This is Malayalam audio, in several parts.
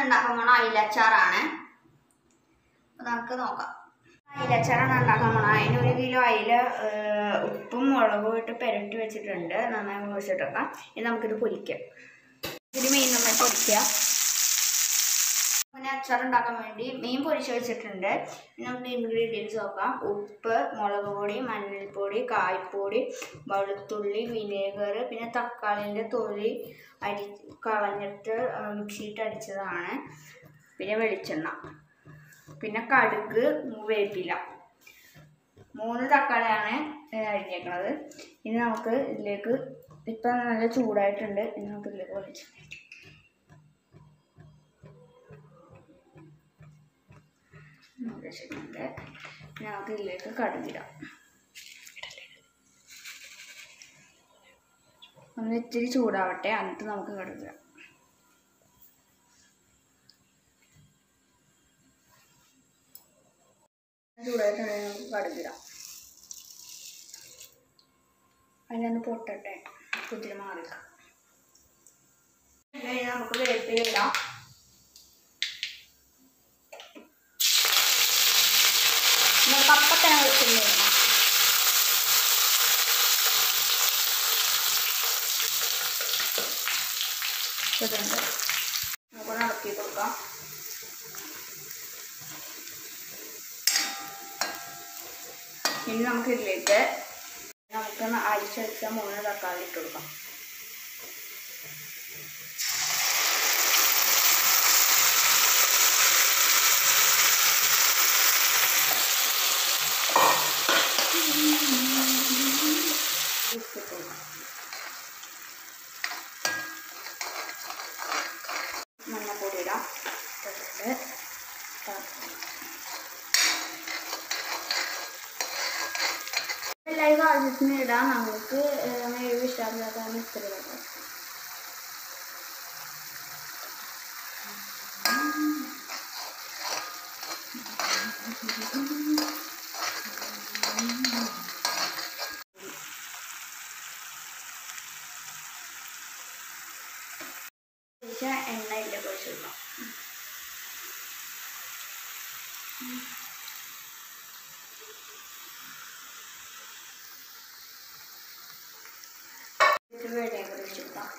ഉണ്ടാക്കാൻ പോണ അയിലച്ചാറാണ് അപ്പൊ നമുക്ക് നോക്കാം അയിലച്ചാറാണ് ഉണ്ടാക്കാൻ പോണത് അതിന് ഒരു കിലോ അയില ഏഹ്, ഉപ്പും മുളകും ഇട്ട് പെരട്ടി വെച്ചിട്ടുണ്ട് നന്നായി മുറിച്ചിട്ടൊക്കെ ഇനി നമുക്കിത് പൊരിക്കാം ഇതിന് മീൻ നമ്മൾ പൊരിക്കുക അങ്ങനെ അച്ചാർ ഉണ്ടാക്കാൻ വേണ്ടി മീൻ പൊരിച്ച് വെച്ചിട്ടുണ്ട് ഇനി നമുക്ക് ഇൻഗ്രീഡിയൻസ് നോക്കാം ഉപ്പ് മുളക് പൊടി മഞ്ഞൾപ്പൊടി കായ്പ്പൊടി വെളുത്തുള്ളി വിനേഗർ പിന്നെ തക്കാളിൻ്റെ തൊലി അരി കളഞ്ഞിട്ട് മിക്സിയിട്ട് അടിച്ചതാണ് പിന്നെ വെളിച്ചെണ്ണ പിന്നെ കടുക് വേപ്പില മൂന്ന് തക്കാളിയാണ് ഏ, അരിഞ്ഞേക്കണത് ഇനി നമുക്ക് ഇതിലേക്ക് ഇപ്പം നല്ല ചൂടായിട്ടുണ്ട് ഇനി നമുക്ക് ഇതിലേക്ക് വെളിച്ചെണ്ണ വെച്ചിട്ടുണ്ട് ഇനി നമുക്ക് ഇതിലേക്ക് കടുകിടാം ഒന്ന് ഇച്ചിരി ചൂടാവട്ടെ എന്നിട്ട് നമുക്ക് കടുകിടാം ചൂടായിട്ടുണ്ടെങ്കിൽ നമുക്ക് കടുകിടാം അതിനൊന്ന് പൊട്ടട്ടെ കുതിരി മാറിക്കാം ഇനി നമുക്ക് വേപ്പില ഇടാം നമുക്ക് അപ്പം തന്നെ വെച്ചിട്ടുണ്ടായിരുന്നു ഇതുണ്ട് നമുക്കൊന്ന് ഇളക്കി കൊടുക്കാം ഇനി നമുക്ക് ഇതിലേക്ക് നമുക്കൊന്ന് അരിച്ചടിച്ച മൂന്ന് തക്കാളി ഇട്ട് കൊടുക്കാം ഇട്ട് കൊടുക്കാം മഞ്ഞപ്പൊടി ഇടാം ഇട്ടിട്ട് എല്ലാവർക്കും ആവശ്യത്തിന് ഇടാം നമുക്ക് എരിവ് ഇഷ്ടമില്ലാത്തതാണ് ഇത്ര ഇടാം ഒഴിച്ച എണ്ണ ഇല്ല കുഴച്ചിടാം ഇച്ചിരി വെള്ളയും കൂടി ഒഴിച്ചിടാം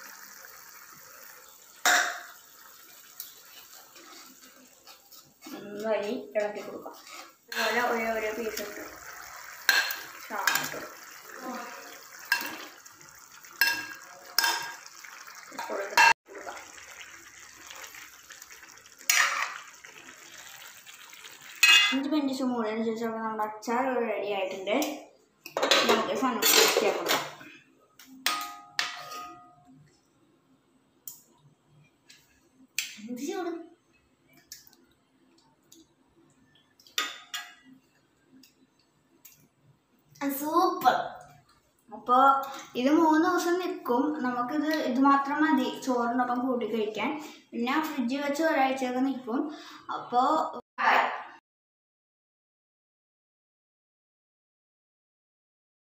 വഴി ഇളക്കി കൊടുക്കാം അതുപോലെ ഓരോ ഓരോ പീസ് ഇട്ട് ചാട്ട് കൊടുക്കാം അഞ്ച് മിനിറ്റ് മൂടിന് ശേഷം നമ്മുടെ അച്ചാർ റെഡി ആയിട്ടുണ്ട് നമുക്ക് സാധനം വൃത്തിയാക്കി കൊടുക്കാം എന്ത് ചൂട് സൂപ്പർ അപ്പോൾ ഇത് മൂന്ന് ദിവസം നിൽക്കും നമുക്കിത് ഇത് മാത്രം മതി ചോറിനൊപ്പം കൂട്ടി കഴിക്കാൻ പിന്നെ ഫ്രിഡ്ജിൽ വെച്ച് ഒരാഴ്ചയൊക്കെ നിൽക്കും അപ്പോൾ